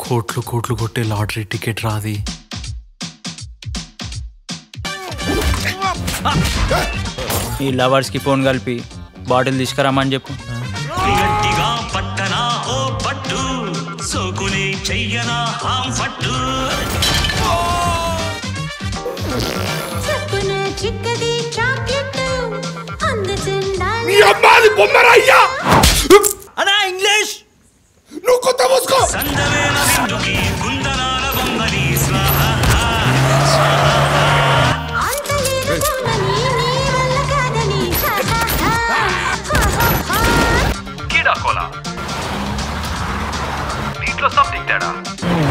కోట్లు కోట్లు కొట్టే లాటరీ టికెట్ రాది ఈ లవర్స్కి ఫోన్ కలిపి బాటిల్ తీసుకురమ్మని చెప్పు గట్టిగా పట్టనా ఓ పట్టు సోకుని చెయ్యనా హాం పట్టు చప్పున చిక్కది చాక్లెట్ అందచుండాలి నీ అమ్మాది బొమ్మరా అయ్యా అన్నా ఇంగ్లీష్ నువ్వు కొత్త మూసుకో సందవేల విందుకి కుందనాల బొమ్మని స్వాహా అంత లేదు కమ్మని నీ వల్ల కాదని హా, హా, హా. హా, హా, హా. కీడా కోలా దీంట్లో సంథింగ్ తేడా